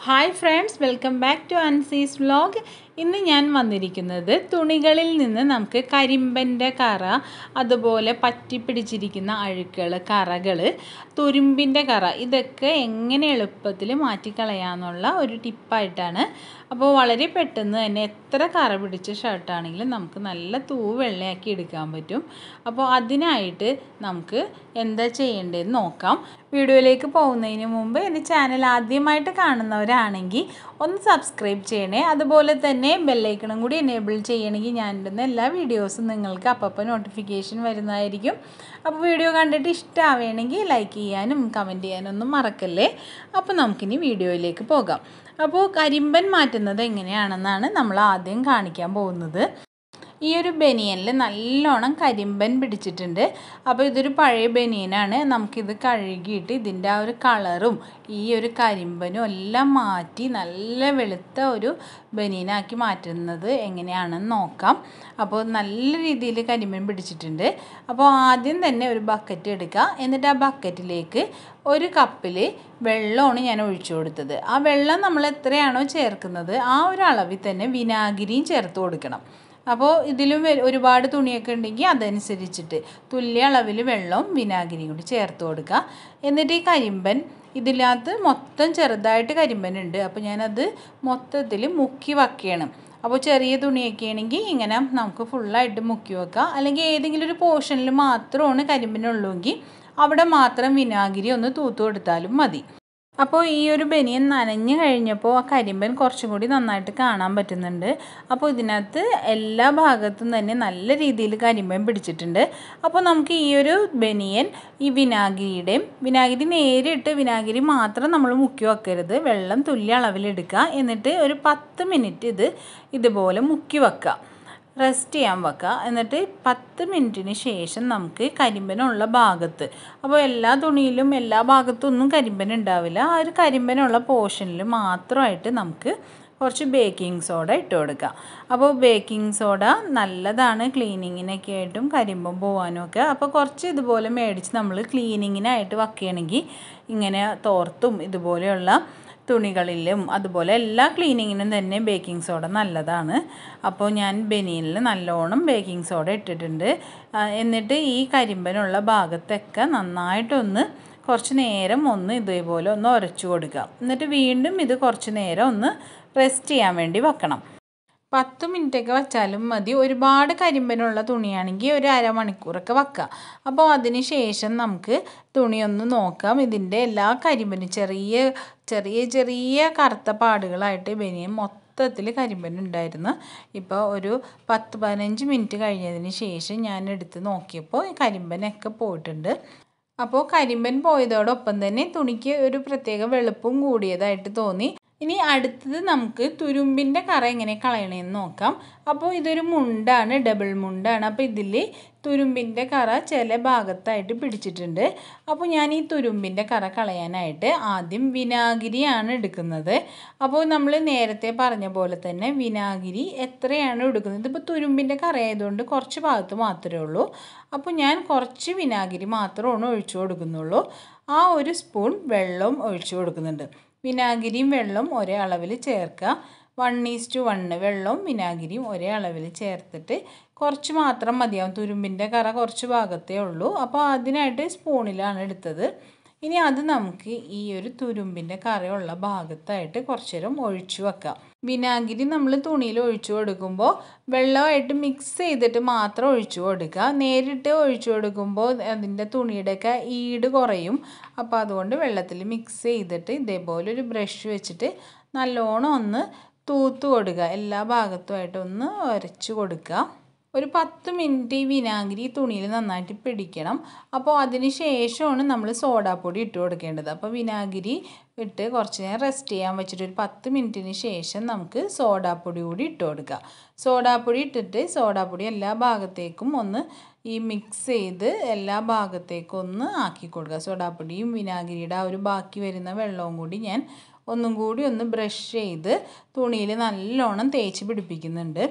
hi friends welcome back to അൻസീസ് vlog ഇന്ന് ഞാൻ വന്നിരിക്കുന്നത് തുണികളിൽ നിന്ന് നമുക്ക് കരിമ്പൻ്റെ കറ അതുപോലെ പറ്റി പിടിച്ചിരിക്കുന്ന അഴുക്കുകൾ കറകൾ തുരുമ്പിൻ്റെ കറ ഇതൊക്കെ എങ്ങനെ എളുപ്പത്തിൽ മാറ്റിക്കളയാമെന്നുള്ള ഒരു ടിപ്പായിട്ടാണ് അപ്പോൾ വളരെ പെട്ടെന്ന് തന്നെ എത്ര കറ പിടിച്ച ഷർട്ടാണെങ്കിലും നമുക്ക് നല്ല തൂവ് വെള്ളയാക്കി എടുക്കാൻ പറ്റും അപ്പോൾ അതിനായിട്ട് നമുക്ക് എന്താ ചെയ്യേണ്ടതെന്ന് നോക്കാം വീഡിയോയിലേക്ക് പോകുന്നതിന് മുമ്പ് എൻ്റെ ചാനൽ ആദ്യമായിട്ട് കാണുന്നവരാണെങ്കിൽ ഒന്ന് സബ്സ്ക്രൈബ് ചെയ്യണേ അതുപോലെ തന്നെ ബെല്ലൈക്കണും കൂടി എനേബിൾ ചെയ്യണമെങ്കിൽ ഞാൻ ഇടുന്ന എല്ലാ വീഡിയോസും നിങ്ങൾക്ക് അപ്പോൾ നോട്ടിഫിക്കേഷൻ വരുന്നതായിരിക്കും അപ്പോൾ വീഡിയോ കണ്ടിട്ട് ഇഷ്ടമാവുകയാണെങ്കിൽ ലൈക്ക് ചെയ്യാനും കമൻറ്റ് ചെയ്യാനൊന്നും മറക്കല്ലേ അപ്പോൾ നമുക്കിനി വീഡിയോയിലേക്ക് പോകാം അപ്പോൾ കരിമ്പൻ മാറ്റുന്നത് എങ്ങനെയാണെന്നാണ് നമ്മൾ ആദ്യം കാണിക്കാൻ പോകുന്നത് ഈ ഒരു ബനിയനിൽ നല്ലോണം കരിമ്പൻ പിടിച്ചിട്ടുണ്ട് അപ്പോൾ ഇതൊരു പഴയ ബനിയനാണ് നമുക്കിത് കഴുകിയിട്ട് ഇതിൻ്റെ ആ ഒരു കളറും ഈ ഒരു കരിമ്പനും എല്ലാം മാറ്റി നല്ല വെളുത്ത ഒരു ബനിയനാക്കി മാറ്റുന്നത് എങ്ങനെയാണെന്ന് നോക്കാം അപ്പോൾ നല്ല രീതിയിൽ കരിമ്പൻ പിടിച്ചിട്ടുണ്ട് അപ്പോൾ ആദ്യം തന്നെ ഒരു ബക്കറ്റ് എടുക്കുക എന്നിട്ട് ആ ബക്കറ്റിലേക്ക് ഒരു കപ്പിൽ വെള്ളമാണ് ഞാൻ ഒഴിച്ചു കൊടുത്തത് ആ വെള്ളം നമ്മൾ എത്രയാണോ ചേർക്കുന്നത് ആ ഒരു അളവിൽ തന്നെ വിനാഗിരിയും ചേർത്ത് കൊടുക്കണം അപ്പോൾ ഇതിലും ഒരുപാട് തുണിയൊക്കെ ഉണ്ടെങ്കിൽ അതനുസരിച്ചിട്ട് തുല്യ അളവിൽ വെള്ളവും വിനാഗിരിയും കൂടി ചേർത്ത് കൊടുക്കുക എന്നിട്ട് ഈ കരിമ്പൻ ഇതിനകത്ത് മൊത്തം ചെറുതായിട്ട് കരിമ്പൻ ഉണ്ട് അപ്പോൾ ഞാനത് മൊത്തത്തിൽ മുക്കി വയ്ക്കണം അപ്പോൾ ചെറിയ തുണിയൊക്കെ ആണെങ്കിൽ ഇങ്ങനെ നമുക്ക് ഫുള്ളായിട്ട് മുക്കി വെക്കാം അല്ലെങ്കിൽ ഏതെങ്കിലും ഒരു പോർഷനിൽ മാത്രമാണ് കരിമ്പിനുള്ളൂവെങ്കിൽ അവിടെ മാത്രം വിനാഗിരി ഒന്ന് തൂത്ത് കൊടുത്താലും മതി അപ്പോൾ ഈ ഒരു ബനിയൻ നനഞ്ഞു കഴിഞ്ഞപ്പോൾ ആ കരിമ്പൻ കുറച്ചും കൂടി നന്നായിട്ട് കാണാൻ പറ്റുന്നുണ്ട് അപ്പോൾ ഇതിനകത്ത് എല്ലാ ഭാഗത്തും തന്നെ നല്ല രീതിയിൽ കരിമ്പൻ പിടിച്ചിട്ടുണ്ട് അപ്പോൾ നമുക്ക് ഈ ഒരു ബനിയൻ ഈ വിനാഗിരിയുടെയും വിനാഗിരി നേരിട്ട് വിനാഗിരി മാത്രം നമ്മൾ മുക്കി വെക്കരുത് വെള്ളം തുല്യ അളവിലെടുക്കുക എന്നിട്ട് ഒരു പത്ത് മിനിറ്റ് ഇത് ഇതുപോലെ മുക്കി വെക്കുക റെസ്റ്റ് ചെയ്യാൻ വെക്കുക എന്നിട്ട് പത്ത് മിനിറ്റിന് ശേഷം നമുക്ക് കരിമ്പനുള്ള ഭാഗത്ത് അപ്പോൾ എല്ലാ തുണിയിലും എല്ലാ ഭാഗത്തും ഒന്നും കരിമ്പൻ ഉണ്ടാവില്ല ആ ഒരു കരിമ്പനുള്ള പോർഷനിൽ മാത്രമായിട്ട് നമുക്ക് കുറച്ച് ബേക്കിംഗ് സോഡ ഇട്ട് കൊടുക്കുക അപ്പോൾ ബേക്കിംഗ് സോഡ നല്ലതാണ് ക്ലീനിങ്ങിനൊക്കെ ആയിട്ടും കരിമ്പം പോകാനും ഒക്കെ അപ്പോൾ കുറച്ച് ഇതുപോലെ മേടിച്ച് നമ്മൾ ക്ലീനിങ്ങിനായിട്ട് വയ്ക്കുകയാണെങ്കിൽ ഇങ്ങനെ തോർത്തും ഇതുപോലെയുള്ള തുണികളിലും അതുപോലെ എല്ലാ ക്ലീനിങ്ങിനും തന്നെ ബേക്കിംഗ് സോഡ നല്ലതാണ് അപ്പോൾ ഞാൻ ബനിയനിൽ നല്ലോണം ബേക്കിംഗ് സോഡ ഇട്ടിട്ടുണ്ട് എന്നിട്ട് ഈ കരിമ്പനുള്ള ഭാഗത്തൊക്കെ നന്നായിട്ടൊന്ന് കുറച്ച് നേരം ഒന്ന് ഇതേപോലെ ഒന്ന് ഉരച്ചു കൊടുക്കുക എന്നിട്ട് വീണ്ടും ഇത് കുറച്ച് നേരം ഒന്ന് റെസ്റ്റ് ചെയ്യാൻ വേണ്ടി വെക്കണം പത്ത് മിനിറ്റൊക്കെ വെച്ചാലും മതി ഒരുപാട് കരിമ്പനുള്ള തുണിയാണെങ്കിൽ ഒരു അരമണിക്കൂറൊക്കെ വെക്കാം അപ്പോൾ അതിന് ശേഷം നമുക്ക് തുണിയൊന്ന് നോക്കാം ഇതിൻ്റെ എല്ലാ കരിമ്പനും ചെറിയ ചെറിയ ചെറിയ കറുത്ത പാടുകളായിട്ട് ബനിയൻ മൊത്തത്തിൽ കരിമ്പൻ ഉണ്ടായിരുന്നു ഇപ്പോൾ ഒരു പത്ത് പതിനഞ്ച് മിനിറ്റ് കഴിഞ്ഞതിന് ശേഷം ഞാൻ എടുത്ത് നോക്കിയപ്പോൾ കരിമ്പനൊക്കെ പോയിട്ടുണ്ട് അപ്പോൾ കരിമ്പൻ പോയതോടൊപ്പം തന്നെ തുണിക്ക് ഒരു പ്രത്യേക വെളുപ്പും കൂടിയതായിട്ട് തോന്നി ഇനി അടുത്തത് നമുക്ക് തുരുമ്പിൻ്റെ കറ എങ്ങനെ കളയണമെന്ന് നോക്കാം അപ്പോൾ ഇതൊരു മുണ്ടാണ് ഡബിൾ മുണ്ടാണ് അപ്പോൾ ഇതിൽ തുരുമ്പിൻ്റെ കറ ചില ഭാഗത്തായിട്ട് പിടിച്ചിട്ടുണ്ട് അപ്പോൾ ഞാൻ ഈ തുരുമ്പിൻ്റെ കറ കളയാനായിട്ട് ആദ്യം വിനാഗിരിയാണ് എടുക്കുന്നത് അപ്പോൾ നമ്മൾ നേരത്തെ പറഞ്ഞ പോലെ തന്നെ വിനാഗിരി എത്രയാണ് എടുക്കുന്നത് ഇപ്പോൾ തുരുമ്പിൻ്റെ കറ ആയതുകൊണ്ട് കുറച്ച് ഭാഗത്ത് മാത്രമേ ഉള്ളൂ അപ്പോൾ ഞാൻ കുറച്ച് വിനാഗിരി മാത്രമാണ് ഒഴിച്ചു കൊടുക്കുന്നുള്ളൂ ആ ഒരു സ്പൂൺ വെള്ളവും ഒഴിച്ചു കൊടുക്കുന്നുണ്ട് വിനാഗിരിയും വെള്ളവും ഒരേ അളവിൽ ചേർക്കുക വൺ ഈസ് ടു വണ്ണ് വെള്ളവും വിനാഗിരിയും ഒരേ അളവിൽ ചേർത്തിട്ട് കുറച്ച് മാത്രം മതിയാവും തുരുമ്പിൻ്റെ കറ കുറച്ച് ഭാഗത്തേ ഉള്ളൂ അപ്പോൾ അതിനായിട്ട് സ്പൂണിലാണ് എടുത്തത് ഇനി അത് നമുക്ക് ഈ ഒരു തുരുമ്പിൻ്റെ കറയുള്ള ഭാഗത്തായിട്ട് കുറച്ച് നേരം ഒഴിച്ചു വെക്കാം വിനാഗിരി നമ്മൾ തുണിയിൽ ഒഴിച്ചു കൊടുക്കുമ്പോൾ വെള്ളമായിട്ട് മിക്സ് ചെയ്തിട്ട് മാത്രം ഒഴിച്ചു കൊടുക്കുക നേരിട്ട് ഒഴിച്ചു കൊടുക്കുമ്പോൾ അതിൻ്റെ തുണിയുടെയൊക്കെ ഈട് കുറയും അപ്പോൾ അതുകൊണ്ട് വെള്ളത്തിൽ മിക്സ് ചെയ്തിട്ട് ഇതേപോലെ ഒരു ബ്രഷ് വെച്ചിട്ട് നല്ലോണം ഒന്ന് തൂത്ത് കൊടുക്കുക എല്ലാ ഭാഗത്തുമായിട്ട് ഒന്ന് ഉരച്ച് കൊടുക്കുക ഒരു പത്ത് മിനിറ്റ് ഈ വിനാഗിരി തുണിയിൽ നന്നായിട്ട് പിടിക്കണം അപ്പോൾ അതിന് ശേഷമാണ് നമ്മൾ സോഡാപ്പൊടി ഇട്ട് കൊടുക്കേണ്ടത് അപ്പോൾ വിനാഗിരി ഇട്ട് കുറച്ച് നേരം റെസ്റ്റ് ചെയ്യാൻ വെച്ചിട്ട് ഒരു പത്ത് മിനിറ്റിന് ശേഷം നമുക്ക് സോഡാപ്പൊടി കൂടി ഇട്ട് കൊടുക്കുക സോഡാപ്പൊടി ഇട്ടിട്ട് സോഡാപ്പൊടി എല്ലാ ഭാഗത്തേക്കും ഒന്ന് ഈ മിക്സ് ചെയ്ത് എല്ലാ ഭാഗത്തേക്കും ഒന്ന് ആക്കി കൊടുക്കുക സോഡാപ്പൊടിയും വിനാഗിരിയുടെ ആ ഒരു ബാക്കി വരുന്ന വെള്ളവും കൂടി ഞാൻ ഒന്നും കൂടി ഒന്ന് ബ്രഷ് ചെയ്ത് തുണിയിൽ നല്ലോണം തേച്ച് പിടിപ്പിക്കുന്നുണ്ട്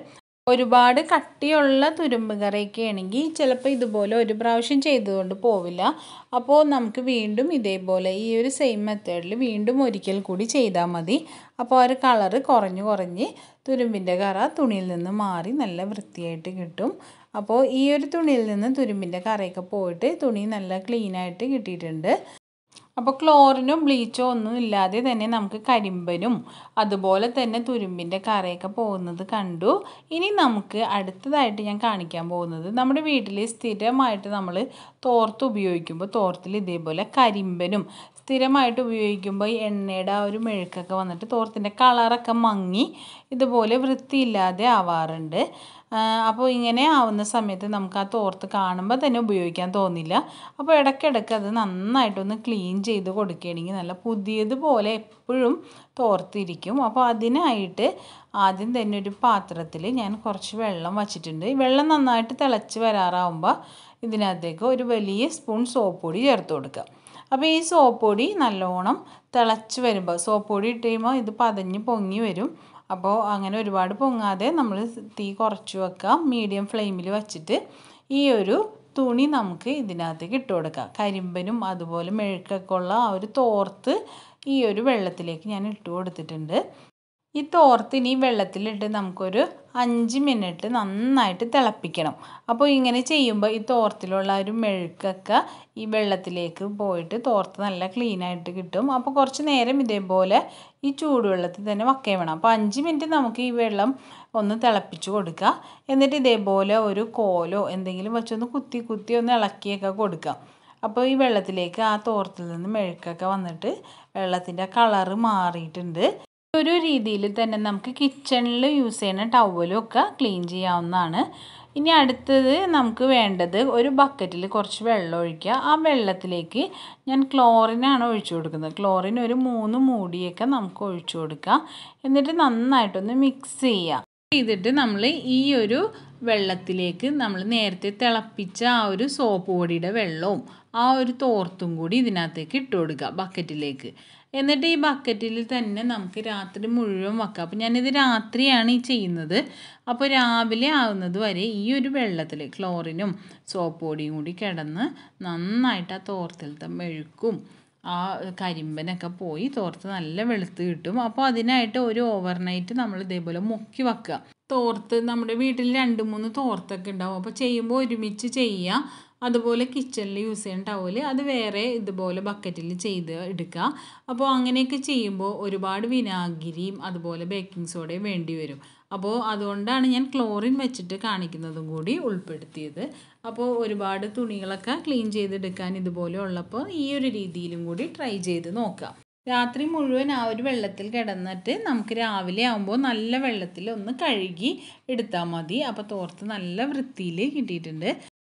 ഒരുപാട് കട്ടിയുള്ള തുരുമ്പ് കറിയൊക്കെ ആണെങ്കിൽ ചിലപ്പോൾ ഇതുപോലെ ഒരു പ്രാവശ്യം ചെയ്തുകൊണ്ട് പോവില്ല അപ്പോൾ നമുക്ക് വീണ്ടും ഇതേപോലെ ഈ ഒരു സെയിം മെത്തേഡിൽ വീണ്ടും ഒരിക്കൽ കൂടി ചെയ്താൽ മതി അപ്പോൾ ആ ഒരു കളറ് കുറഞ്ഞ് കുറഞ്ഞ് തുരുമ്പിൻ്റെ കറ തുണിയിൽ നിന്ന് മാറി നല്ല വൃത്തിയായിട്ട് കിട്ടും അപ്പോൾ ഈ ഒരു തുണിയിൽ നിന്ന് തുരുമ്പിൻ്റെ കറയൊക്കെ പോയിട്ട് തുണി നല്ല ക്ലീനായിട്ട് കിട്ടിയിട്ടുണ്ട് അപ്പോൾ ക്ലോറിനും ബ്ലീച്ചോ ഒന്നും ഇല്ലാതെ തന്നെ നമുക്ക് കരിമ്പനും അതുപോലെ തന്നെ തുരുമ്പിൻ്റെ കറയൊക്കെ പോകുന്നത് കണ്ടു ഇനി നമുക്ക് അടുത്തതായിട്ട് ഞാൻ കാണിക്കാൻ പോകുന്നത് നമ്മുടെ വീട്ടിൽ സ്ഥിരമായിട്ട് നമ്മൾ തോർത്ത് ഉപയോഗിക്കുമ്പോൾ തോർത്തിൽ ഇതേപോലെ കരിമ്പനും സ്ഥിരമായിട്ട് ഉപയോഗിക്കുമ്പോൾ ഈ എണ്ണയുടെ ആ ഒരു മെഴുക്കൊക്കെ വന്നിട്ട് തോർത്തിൻ്റെ കളറൊക്കെ മങ്ങി ഇതുപോലെ വൃത്തിയില്ലാതെ ആവാറുണ്ട് അപ്പോൾ ഇങ്ങനെ ആവുന്ന സമയത്ത് നമുക്ക് ആ തോർത്ത് കാണുമ്പോൾ തന്നെ ഉപയോഗിക്കാൻ തോന്നില്ല അപ്പോൾ ഇടയ്ക്കിടയ്ക്ക് അത് നന്നായിട്ടൊന്ന് ക്ലീൻ ചെയ്ത് കൊടുക്കുകയാണെങ്കിൽ നല്ല പുതിയതുപോലെ എപ്പോഴും തോർത്തിരിക്കും അപ്പോൾ അതിനായിട്ട് ആദ്യം തന്നെ ഒരു പാത്രത്തിൽ ഞാൻ കുറച്ച് വെള്ളം വച്ചിട്ടുണ്ട് വെള്ളം നന്നായിട്ട് തിളച്ച് വരാറാവുമ്പോൾ ഇതിനകത്തേക്ക് ഒരു വലിയ സ്പൂൺ സോപ്പ് പൊടി ചേർത്ത് കൊടുക്കുക അപ്പോൾ ഈ സോപ്പ് പൊടി നല്ലോണം തിളച്ച് വരുമ്പോൾ സോപ്പ് പൊടി ഇട്ട് കഴിയുമ്പോൾ ഇത് പതഞ്ഞ് പൊങ്ങി വരും അപ്പോൾ അങ്ങനെ ഒരുപാട് പൊങ്ങാതെ നമ്മൾ തീ കുറച്ച് വെക്കുക മീഡിയം ഫ്ലെയിമിൽ വച്ചിട്ട് ഈ ഒരു തുണി നമുക്ക് ഇതിനകത്തേക്ക് ഇട്ട് കൊടുക്കാം കരിമ്പനും അതുപോലെ മെഴുക്കൊക്കെ ഉള്ള ആ ഒരു തോർത്ത് ഈ ഒരു വെള്ളത്തിലേക്ക് ഞാൻ ഇട്ട് കൊടുത്തിട്ടുണ്ട് ഈ തോർത്തിന് ഈ വെള്ളത്തിലിട്ട് നമുക്കൊരു അഞ്ച് മിനിറ്റ് നന്നായിട്ട് തിളപ്പിക്കണം അപ്പോൾ ഇങ്ങനെ ചെയ്യുമ്പോൾ ഈ തോർത്തിലുള്ള ഒരു മെഴുക്കൊക്കെ ഈ വെള്ളത്തിലേക്ക് പോയിട്ട് തോർത്ത് നല്ല ക്ലീനായിട്ട് കിട്ടും അപ്പോൾ കുറച്ച് നേരം ഇതേപോലെ ഈ ചൂടുവെള്ളത്തിൽ തന്നെ വയ്ക്കാൻ വേണം അപ്പോൾ അഞ്ച് മിനിറ്റ് നമുക്ക് ഈ വെള്ളം ഒന്ന് തിളപ്പിച്ച് കൊടുക്കുക എന്നിട്ട് ഇതേപോലെ ഒരു കോലോ എന്തെങ്കിലും വെച്ചൊന്ന് കുത്തി കുത്തി ഒന്ന് ഇളക്കിയൊക്കെ കൊടുക്കുക അപ്പോൾ ഈ വെള്ളത്തിലേക്ക് ആ തോർത്തിൽ നിന്ന് മെഴുക്കൊക്കെ വന്നിട്ട് വെള്ളത്തിൻ്റെ കളറ് മാറിയിട്ടുണ്ട് ഒരു രീതിയിൽ തന്നെ നമുക്ക് കിച്ചണിൽ യൂസ് ചെയ്യുന്ന ടവലും ഒക്കെ ക്ലീൻ ചെയ്യാവുന്നതാണ് ഇനി അടുത്തത് നമുക്ക് വേണ്ടത് ഒരു ബക്കറ്റിൽ കുറച്ച് വെള്ളം ഒഴിക്കുക ആ വെള്ളത്തിലേക്ക് ഞാൻ ക്ലോറിനാണ് ഒഴിച്ചു കൊടുക്കുന്നത് ക്ലോറിൻ ഒരു മൂന്ന് മൂടിയൊക്കെ നമുക്ക് ഒഴിച്ചു കൊടുക്കുക എന്നിട്ട് നന്നായിട്ടൊന്ന് മിക്സ് ചെയ്യുക ചെയ്തിട്ട് നമ്മൾ ഈ ഒരു വെള്ളത്തിലേക്ക് നമ്മൾ നേരത്തെ തിളപ്പിച്ച ആ ഒരു സോപ്പ് പൊടിയുടെ വെള്ളവും ആ ഒരു തോർത്തും കൂടി ഇതിനകത്തേക്ക് ഇട്ട് കൊടുക്കുക ബക്കറ്റിലേക്ക് എന്നിട്ട് ഈ ബക്കറ്റിൽ തന്നെ നമുക്ക് രാത്രി മുഴുവൻ വെക്കാം അപ്പോൾ ഞാനിത് രാത്രിയാണ് ഈ ചെയ്യുന്നത് അപ്പോൾ രാവിലെ ആവുന്നത് വരെ ഈ ഒരു വെള്ളത്തിൽ ക്ലോറിനും സോപ്പ് പൊടിയും കൂടി കിടന്ന് നന്നായിട്ട് ആ തോർത്തിലത്തെ മെഴുക്കും ആ കരിമ്പനൊക്കെ പോയി തോർത്ത് നല്ല വെളുത്ത് കിട്ടും അപ്പോൾ അതിനായിട്ട് ഒരു ഓവർനൈറ്റ് നമ്മൾ ഇതേപോലെ മുക്കി വെക്കുക തോർത്ത് നമ്മുടെ വീട്ടിൽ രണ്ട് മൂന്ന് തോർത്തൊക്കെ ഉണ്ടാവും അപ്പോൾ ചെയ്യുമ്പോൾ ഒരുമിച്ച് ചെയ്യുക അതുപോലെ കിച്ചണിൽ യൂസ് ചെയ്യുന്ന ടവല് അത് വേറെ ഇതുപോലെ ബക്കറ്റിൽ ചെയ്ത് എടുക്കുക അപ്പോൾ അങ്ങനെയൊക്കെ ചെയ്യുമ്പോൾ ഒരുപാട് വിനാഗിരിയും അതുപോലെ ബേക്കിംഗ് സോഡയും വേണ്ടി വരും അപ്പോൾ അതുകൊണ്ടാണ് ഞാൻ ക്ലോറിൻ വെച്ചിട്ട് കാണിക്കുന്നതും കൂടി ഉൾപ്പെടുത്തിയത് അപ്പോൾ ഒരുപാട് തുണികളൊക്കെ ക്ലീൻ ചെയ്തെടുക്കാൻ ഇതുപോലെ ഉള്ളപ്പോൾ ഈ ഒരു രീതിയിലും കൂടി ട്രൈ ചെയ്ത് നോക്കാം രാത്രി മുഴുവൻ ആ ഒരു വെള്ളത്തിൽ കിടന്നിട്ട് നമുക്ക് രാവിലെ ആകുമ്പോൾ നല്ല വെള്ളത്തിൽ ഒന്ന് കഴുകി എടുത്താൽ മതി അപ്പോൾ തോർത്ത് നല്ല വൃത്തിയിൽ കിട്ടിയിട്ടുണ്ട്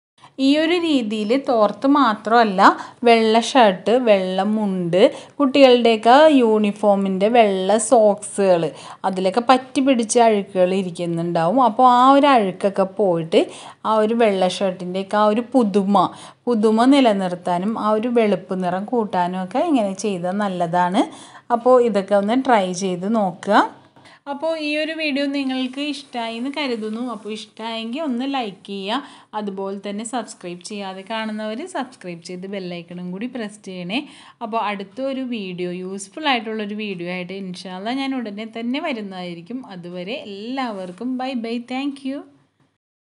ഈ ഒരു രീതിയിൽ തോർത്ത് മാത്രമല്ല വെള്ള ഷർട്ട് വെള്ള മുണ്ട് കുട്ടികളുടെയൊക്കെ യൂണിഫോമിൻ്റെ വെള്ള സോക്സുകൾ അതിലൊക്കെ പറ്റി പിടിച്ച അഴുക്കുകൾ ഇരിക്കുന്നുണ്ടാവും അപ്പോൾ ആ ഒരു അഴുക്കൊക്കെ പോയിട്ട് ആ ഒരു വെള്ള ഷർട്ടിൻ്റെയൊക്കെ ആ ഒരു പുതുമ പുതുമ നിലനിർത്താനും ആ ഒരു വെളുപ്പ് നിറം കൂട്ടാനും ഒക്കെ ഇങ്ങനെ ചെയ്താൽ നല്ലതാണ് അപ്പോൾ ഇതൊക്കെ ഒന്ന് ട്രൈ ചെയ്ത് നോക്കുക അപ്പോൾ ഈ ഒരു വീഡിയോ നിങ്ങൾക്ക് ഇഷ്ടമായി എന്ന് കരുതുന്നു അപ്പോൾ ഇഷ്ടമായെങ്കിൽ ഒന്ന് ലൈക്ക് ചെയ്യുക അതുപോലെ തന്നെ സബ്സ്ക്രൈബ് ചെയ്യാതെ കാണുന്നവർ സബ്സ്ക്രൈബ് ചെയ്ത് ബെല്ലൈക്കണും കൂടി പ്രസ് ചെയ്യണേ അപ്പോൾ അടുത്തൊരു വീഡിയോ യൂസ്ഫുൾ ആയിട്ടുള്ളൊരു വീഡിയോ ആയിട്ട് ഇൻഷാല്ല ഞാൻ ഉടനെ തന്നെ വരുന്നതായിരിക്കും അതുവരെ എല്ലാവർക്കും ബൈ ബൈ താങ്ക്